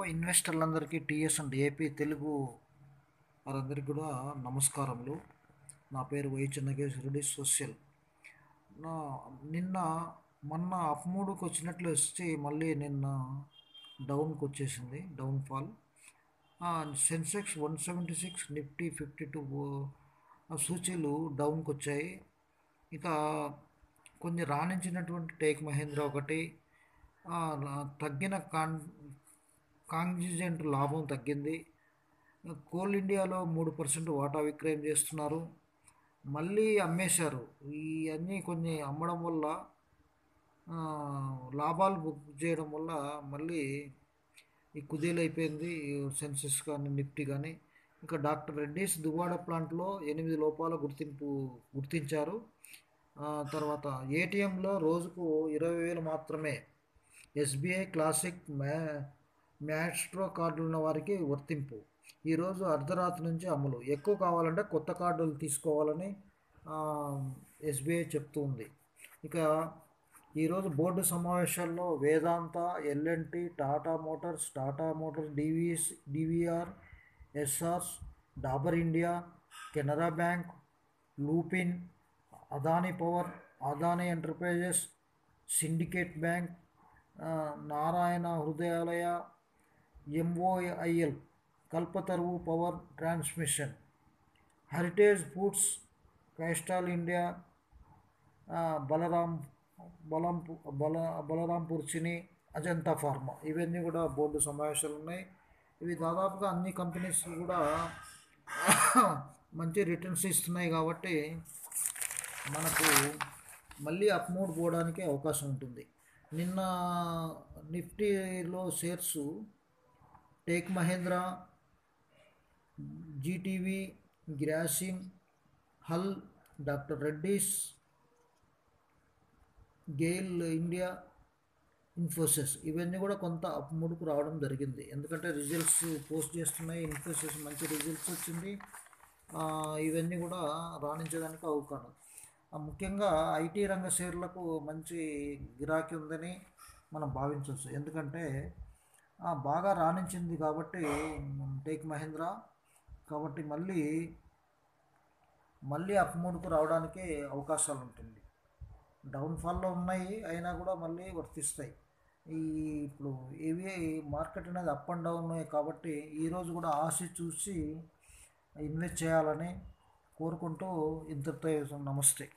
ఇన్వెస్టర్లందరికీ TS and AP Telugu వారందరికీ కూడా నమస్కారములు నా పేరు వై చెన్నకేశ్వరుడి సోషల్ నా నిన్న మొన్న అప్ మూడుకి వచ్చినట్లు వచ్చి మళ్ళీ నిన్న డౌన్కి వచ్చేసింది down fall Sensex one seventy six Nifty fifty two సూచీలు డౌన్కి వచ్చాయి ఇక కొన్ని రాణించినటువంటి టేక్ మహేంద్ర ఒకటి ఆ, తగ్గిన కాన్ కాంగ్జిజెంట్ లాభం తగ్గింది కోల్ ఇండియాలో మూడు పర్సెంట్ వాటా విక్రయం చేస్తున్నారు మళ్ళీ అమ్మేశారు ఇవన్నీ కొన్ని అమ్మడం వల్ల ఆ, లాభాలు బుక్ చేయడం వల్ల మళ్ళీ ఈ కుదేలైపోయింది సెన్సెస్ కానీ నిఫ్టీ కానీ ఇంకా డాక్టర్ రెడ్డిస్ దువ్వాడ ప్లాంట్లో ఎనిమిది లోపాల గుర్తింపు గుర్తించారు ఆ, తర్వాత ఏటీఎంలో రోజుకు ఇరవై వేలు మాత్రమే ఎస్బీఐ క్లాసిక్ మ్యా మ్యాస్ట్రో కార్డులు ఉన్న వారికి వర్తింపు ఈరోజు అర్ధరాత్రి నుంచి అమలు ఎక్కువ కావాలంటే కొత్త కార్డులు తీసుకోవాలని ఎస్బీఐ చెప్తూ ఉంది ఇక ఈరోజు బోర్డు సమావేశాల్లో Vedanta LNT Tata Motors Tata Motors TVS DVR SRS Dabur India Canara Bank Lupin Adani Power Adani Enterprises Syndicate Bank ఆ, Narayana Hrudayalaya MOIL Kalpataru Power Transmission Heritage Foods Crystal India ఆ, బలరాం బలంపు బల బలరాంపూర్ చిని అజంతా ఫార్మా ఇవన్నీ కూడా బోర్డు సమావేశాలు ఉన్నాయి ఇవి దాదాపుగా అన్ని కంపెనీస్ కూడా మంచి రిటర్న్స్ ఇస్తున్నాయి కాబట్టి మనకు మళ్ళీ అప్ మూడ్ పోవడానికి అవకాశం ఉంటుంది నిన్న నిఫ్టీలో షేర్స్ టేక్ మహేంద్ర జీటీవీ గ్రాసిమ్ హల్ Doctor Reddy's GAIL India Infosys ఇవన్నీ కూడా కొంత అప్ ముడుకు రావడం జరిగింది ఎందుకంటే రిజల్ట్స్ పోస్ట్ చేస్తున్నాయి ఇన్ఫోసిస్ మంచి రిజల్ట్స్ వచ్చింది ఆ, ఇవన్నీ కూడా రాణించడానికి అవకాశం ఆ, ముఖ్యంగా ఐటీ రంగ షేర్లకు మంచి గిరాకీ ఉందని మనం భావించవచ్చు ఎందుకంటే ఆ, బాగా రాణించింది కాబట్టి టేక్ మహేంద్ర కాబట్టి మళ్ళీ మళ్ళీ అప్ మూడుకు రావడానికి అవకాశాలు ఉంటుంది డౌన్ఫాల్లో ఉన్నాయి అయినా కూడా మళ్ళీ వర్తిస్తాయి ఈ ఇప్పుడు ఇవి మార్కెట్ అనేది అప్ అండ్ డౌన్ ఉన్నాయి కాబట్టి ఈరోజు కూడా ఆశ చూసి ఇన్వెస్ట్ చేయాలని కోరుకుంటూ ఇంతటితో నమస్తే